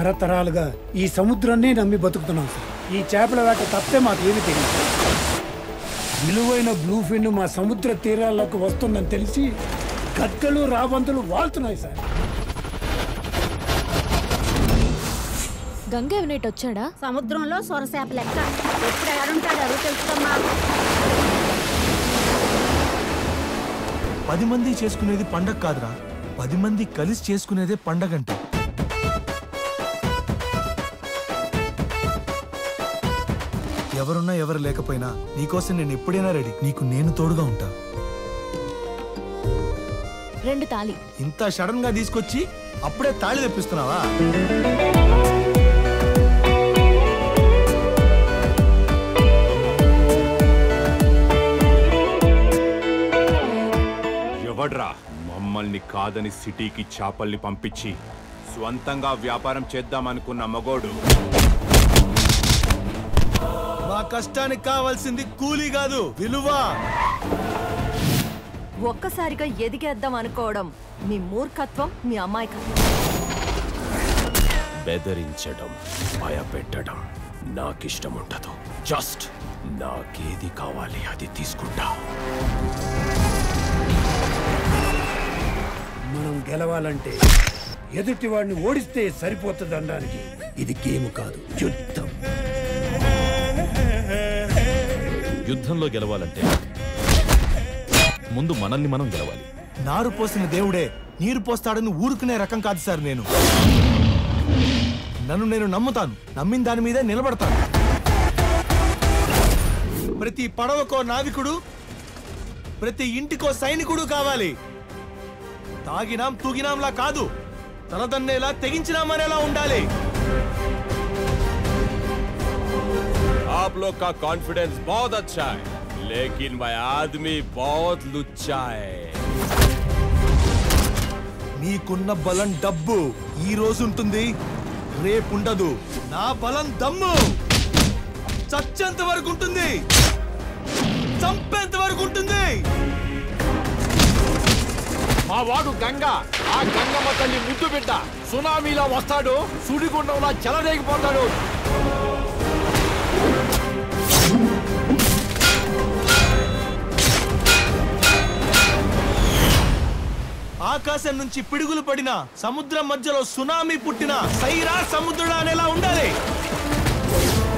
తరతరాలుగా ఈ సముద్రాన్ని నమ్మి బతుకుతున్నాం సార్ ఈ చేపల వేట తప్పే మాకు ఏమి తెలియదు విలువైన బ్లూ ఫిన్ మా సముద్ర తీరాల్లోకి వస్తుందని తెలిసి గద్దలు రాబందులు వాళ్తున్నాయి సార్ గంగ ఎవనేటి వచ్చాడా సముద్రంలో సొరసేప లెక్క ఎప్పుడు ఎవరుంటాడు అరువు తెలుసుకోమ్మా పది మంది చేసుకునేది పండగ కాదురా పది మంది కలిసి చేసుకునేదే పండగంటే ఎవరున్నా ఎవరు లేకపోయినా నీకోసం నేను ఎప్పుడైనా రెడీ నీకు నేను తోడుగా ఉంటా రెండు తాళి ఇంత సడన్ గా తీసుకొచ్చి అప్పుడే తాళి తెప్పిస్తున్నావా ఎవడ్రా మమ్మల్ని కాదని సిటీకి చేపల్ని పంపించి స్వంతంగా వ్యాపారం చేద్దామనుకున్న మగోడు మా కష్టానికి కావాల్సింది కూలీ కాదు విలువ ఒక్కసారిగా ఎదిగేద్దాం అనుకోవడం మీ మూర్ఖత్వం మీ అమాయకత్వం బెదిరించడం భయపెట్టడం నాకిష్టం ఉండదు జస్ట్ నాకేది కావాలి అది తీసుకుంటా మనం గెలవాలంటే ఎదుటి వాడిని ఓడిస్తే సరిపోతుంది అనడానికి ఇది గేమ్ కాదు యుద్ధం యుద్ధంలో గెలవాలంటే ముందు మనల్ని మనం గెలవాలి నారు పోసిన దేవుడే నీరు పోస్తాడని ఊరుకునే రకం కాదు సార్ నేను నన్ను నేను నమ్ముతాను నమ్మిన దాని మీదే నిలబడతాను ప్రతి పడవకో నావికుడు ప్రతి ఇంటికో సైనికుడు కావాలి తాగినాం తూగినాంలా కాదు తలదన్నేలా తెగించినామనేలా ఉండాలి आप लोग का कॉन्फिडेंस बहुत अच्छा है लेकिन मैं आदमी बहुत लुच्चा है నీకున్న బలం డబ్బు ఈ రోజు ఉంటుంది రేపుండదు నా బలం దమ్ము చచ్చేంత వరకు ఉంటుంది చంపేంత వరకు ఉంటుంది మా వాడు గంగ ఆ గంగమ్మ తల్లి ముద్దు బిడ్డ సునామీలా వస్తాడు సుడిగుండంలా చెలరేగిపోతాడు ఆకాశం నుంచి పిడుగులు పడిన సముద్రం మధ్యలో సునామీ పుట్టిన సైరా సముద్రుడా అనేలా ఉండాలి